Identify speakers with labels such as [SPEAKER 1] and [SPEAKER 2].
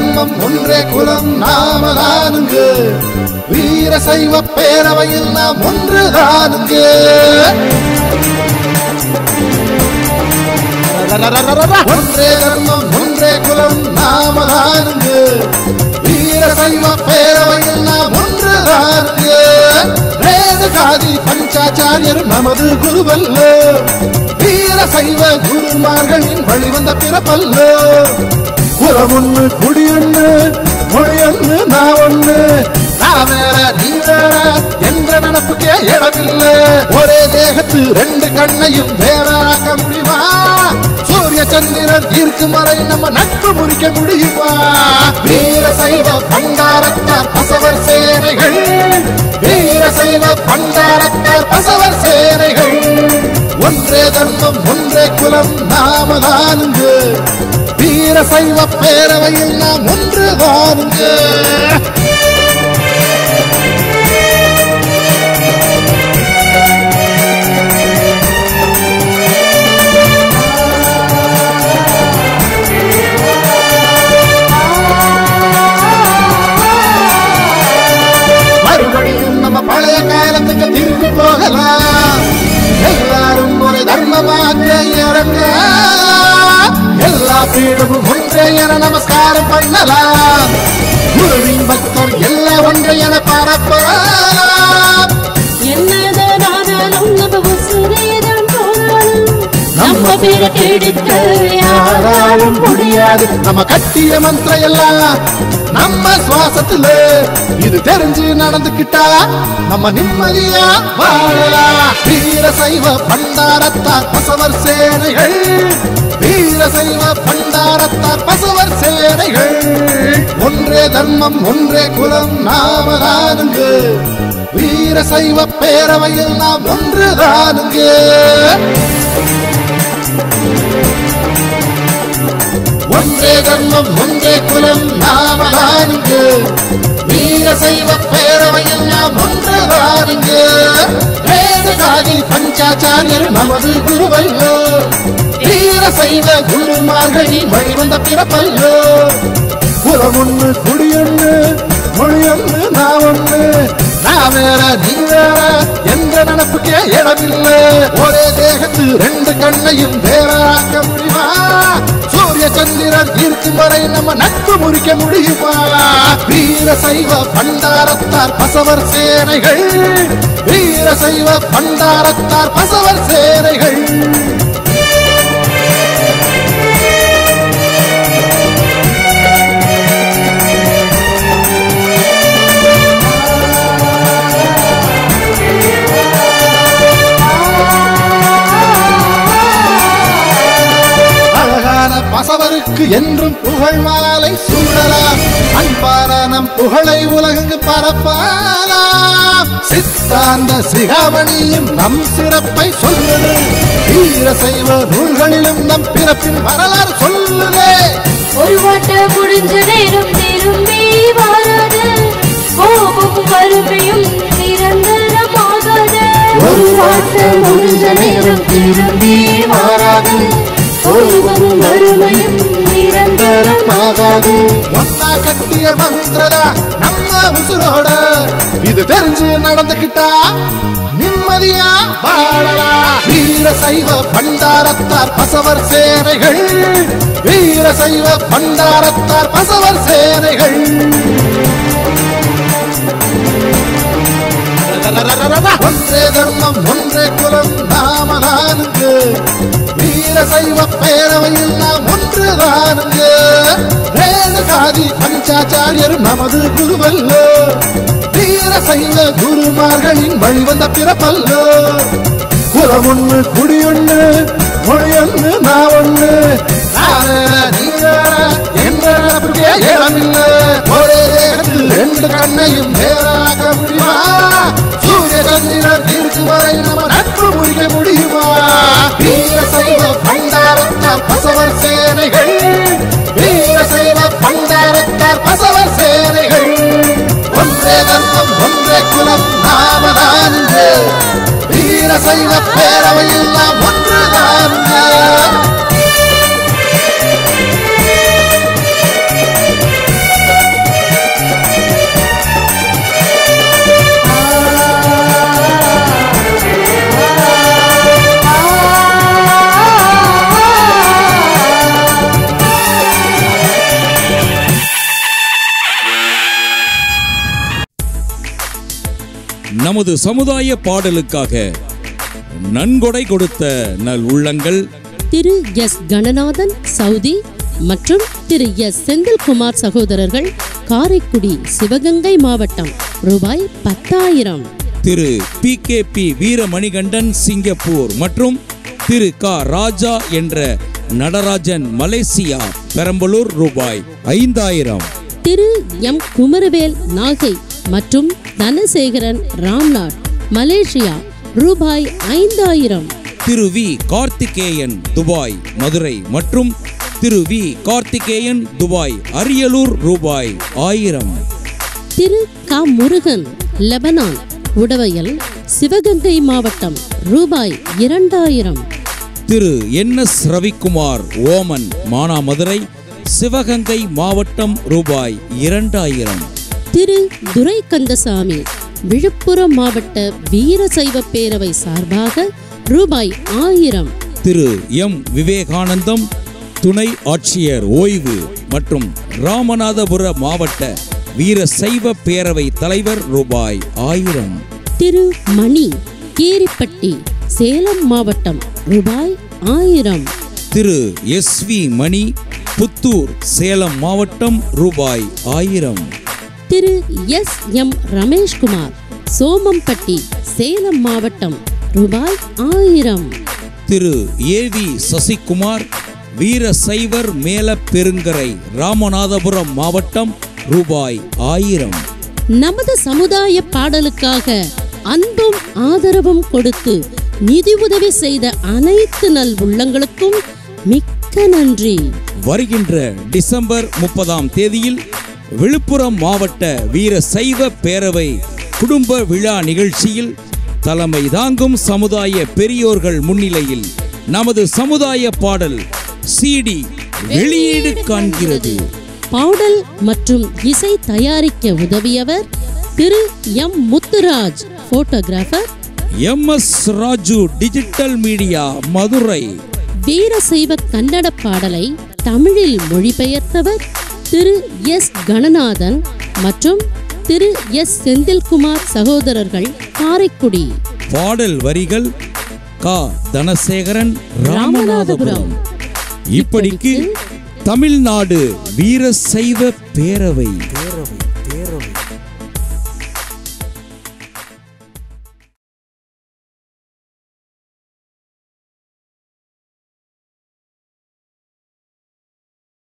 [SPEAKER 1] தர்மம் ஒன்றே குலம் நாமதானுங்க வீர சைவ பேரவையில் நாம் ஒன்றுதானுங்க ஒன்றே தர்மம் ஒன்றே குலம் நாமதானுங்க வீர சைவ பேரவையில் நாம் ஒன்றுதானுங்க வேதகாதி பஞ்சாச்சாரியர் நமது குருவல்ல வீர சைவ குருமார்களின் வழிவந்த பிறப்பல்ல குலம் ஒண்ணு குடி ஒண்ணு மொழி ஒண்ணு நான் ஒண்ணு நான் வேற நீ வேற என்ற நினப்புக்கே இடமில்லை ஒரே தேகத்து ரெண்டு கண்ணையும் வேறாக்க முடியுமா சூரிய சந்திரன் இருக்கும் வரை நம்ம நட்பு முறிக்க முடியுமா வீர சைவ பண்டாரத்தார் பசவர் சேனைகள் வீர சைவ பண்டாரத்தார் பசவர் சேனைகள் ஒன்றே தர்மம் ஒன்றே குலம் நாமதானுங்க வீர சைவ பேரவையில் நாம் ஒன்றுதானுங்க மறுபடியும் நம்ம பழைய காலத்துக்கு திரும்பி போகலாம் எல்லாரும் ஒரு தர்மமாக இறங்க எல்லா பீடமும் ஒன்றே என நமஸ்காரம் பண்ணலாம் குருவின் பக்தர் எல்லாம் ஒன்றை என பரப்பலாம்
[SPEAKER 2] என்னதானாலும் நம்ம உசுரேதான் போனாலும் நம்ம பேரை கெடுக்க யாராலும் முடியாது
[SPEAKER 1] நம்ம கட்டிய மந்திரம் எல்லாம் நம்ம சுவாசத்துல இது தெரிஞ்சு நடந்துக்கிட்டா நம்ம நிம்மதியா வாழலாம் வீர சைவ பண்டாரத்தார் பசவர் சேனைகள் வீர சைவ பண்டாரத்தார் பசவர் சேனைகள் ஒன்றே தர்மம் ஒன்றே குலம் நாமதானுங்க வீர சைவ பேரவையில் நாம் ஒன்றுதானுங்க ஒன்றே தர்மம் ஒன்றே குலம் நாமதானுங்க வீர சைவ பேரவையில் நாம் ஒன்றுதானுங்க வேதகாதி பஞ்சாச்சாரியர் நமது குருவல்லோ வீர சைவ குருமார்களின் வழிவந்த பிறப்பல்லோ குலம் ஒண்ணு குடி ஒண்ணு மொழி ஒண்ணு நான் ஒண்ணு நான் வேற நீ வேற என்ற நினப்புக்கே இடமில்லை ஒரே தேகத்து ரெண்டு கண்ணையும் வேறாக்க முடியுமா சூரிய சந்திரன் இருக்கும் வரை நம்ம நட்பு முறிக்க முடியுமா வீர சைவ பண்டாரத்தார் பசவர் சேனைகள் வீர சைவ பண்டாரத்தார் பசவர் சேனைகள் அழகான பசவருக்கு என்றும் புகழ் மாலை சூடலாம் அன்பான நம் புகழை உலகங்கு பரப்பாலாம் சித்தாந்த சிகாமணியும் நம் சிறப்பை சொல்லுது வீர சைவ நூல்களிலும் நம் பிறப்பின் வரலாறு சொல்லுதே
[SPEAKER 2] ஒரு வாட்ட முடிஞ்ச நேரம் திரும்பி வராது கோபம் வறுமையும் நிரந்தரமாகாது ஒரு வாட்ட முடிஞ்ச நேரம் திரும்பி வராது கோபம் வறுமையும் நிரந்தரமாகாது
[SPEAKER 1] ஒன்னா கட்டிய மந்திரதா நம்ம உசுரோட இது தெரிஞ்சு நடந்துக்கிட்டா நிம்மதியா வாழலாம் வீர சைவ பண்டாரத்தார் பசவர் சேனைகள் வீர சைவ பண்டாரத்தார் பசவர் சேனைகள் ஒன்றே தர்மம் ஒன்றே குலம் நாமதானுங்க வீர சைவ பேரவையில் நாம் ஒன்றுதானுங்க வேதகாதி பஞ்சாச்சாரியர் நமது குருவல்லோ வீர சைவ குருமார்களின் வழிவந்த பிறப்பல்லோ குலம் ஒண்ணு குடி ஒண்ணு மொழி ஒண்ணு நான் ஒண்ணு நான் வேற, நீ வேற என்ற நினப்புக்கே இடமில்லை ஒரே தேகத்தில் ரெண்டு கண்ணையும் வேறாக முடியுமா சூரிய சந்திரன் இருக்கும் வரை நம்ம நட்பு முறிக்க முடியுமா வீர சைவ பண்டாரத்தார் பசவர் சேனைகள் வீர சைவ பண்டாரத்தார் பசவர் சேனைகள் ஒன்றே தர்மம் ஒன்றே குலம் நாமதானுங்க வீர சைவ பேரவையில் நாம் ஒன்றுதானுங்க
[SPEAKER 3] நமது சமுதாய பாடலுக்காக நன்கொடை கொடுத்த நல் உள்ளங்கள்
[SPEAKER 4] திரு எஸ் கணநாதன் சவுதி மற்றும் திரு எஸ் செந்தில்குமார் சகோதரர்கள் காரைக்குடி சிவகங்கை மாவட்டம் ரூபாய் பத்தாயிரம்
[SPEAKER 3] Thiru P K P Veeramanikandan Singapore மற்றும் திரு க ராஜா என்ற நடராஜன் மலேசியா பெரம்பலூர் ரூபாய் ஐந்தாயிரம்
[SPEAKER 4] திரு எம் குமரவேல் நாகை மற்றும் தனசேகரன் ராம்நாத் மலேசியா ரூபாய் ஐந்தாயிரம்
[SPEAKER 3] திரு வி கார்த்திகேயன் துபாய் மதுரை மற்றும் திரு வி கார்த்திகேயன் துபாய் அரியலூர் ரூபாய் ஆயிரம்
[SPEAKER 4] திரு க முருகன் லெபனான் உடவையல் சிவகங்கை மாவட்டம் ரூபாய் இரண்டாயிரம்
[SPEAKER 3] Thiru N S Ravikumar Oman Manamadurai Sivaganga மாவட்டம் ரூபாய் இரண்டாயிரம்
[SPEAKER 4] திரு துரை கந்தசாமி விழுப்புரம் மாவட்ட வீரசைவ பேரவை சார்பாக ரூபாய் ஆயிரம்
[SPEAKER 3] திரு எம் விவேகானந்தம் துணை ஆட்சியர் ஓய்வு மற்றும் ராமநாதபுர மாவட்ட வீர சைவ பேரவை தலைவர் ரூபாய் ஆயிரம்
[SPEAKER 4] திரு மணி கீரிப்பட்டி சேலம் மாவட்டம் ரூபாய் ஆயிரம்
[SPEAKER 3] திரு எஸ் வி மணி புத்தூர் சேலம் மாவட்டம் ரூபாய் ஆயிரம்
[SPEAKER 4] திரு எஸ் எம் ரமேஷ்குமார் சோமம்பட்டி சேலம் மாவட்டம் ரூபாய் ஆயிரம்
[SPEAKER 3] திரு ஏ வி சசிகுமார் வீர சைவர் மேல பெருங்கரை ராமநாதபுரம் மாவட்டம் ரூபாய் ஆயிரம்
[SPEAKER 4] நமது சமுதாய பாடலுக்காக அன்பும் ஆதரவும் கொடுத்து நிதி உதவி செய்த அனைத்து நல் உள்ளங்களுக்கும் மிக்க நன்றி
[SPEAKER 3] வருகின்ற டிசம்பர் முப்பதாம் தேதியில் விழுப்புரம் மாவட்ட வீர சைவ பேரவை குடும்ப விழா நிகழ்ச்சியில் தலைமை தாங்கும் சமுதாய பெரியோர்கள் முன்னிலையில் நமது சமுதாய பாடல் சிடி வெளியீடு காண்கிறது
[SPEAKER 4] பாடல் மற்றும் இசை தயாரிக்க உதவியவர் Thiru M Muthuraj photographer
[SPEAKER 3] M S Raju digital media Madurai
[SPEAKER 4] Veerashaiva Kannada பாடலை தமிழில் மொழிபெயர்த்தவர் திரு எஸ் கணநாதன் மற்றும் திரு எஸ் செந்தில்குமார் சகோதரர்கள் காரைக்குடி
[SPEAKER 3] பாடல் வரிகள் கா தனசேகரன் ராமநாதபுரம் இப்படிக்கு தமிழ்நாடு வீர சைவ பேரவை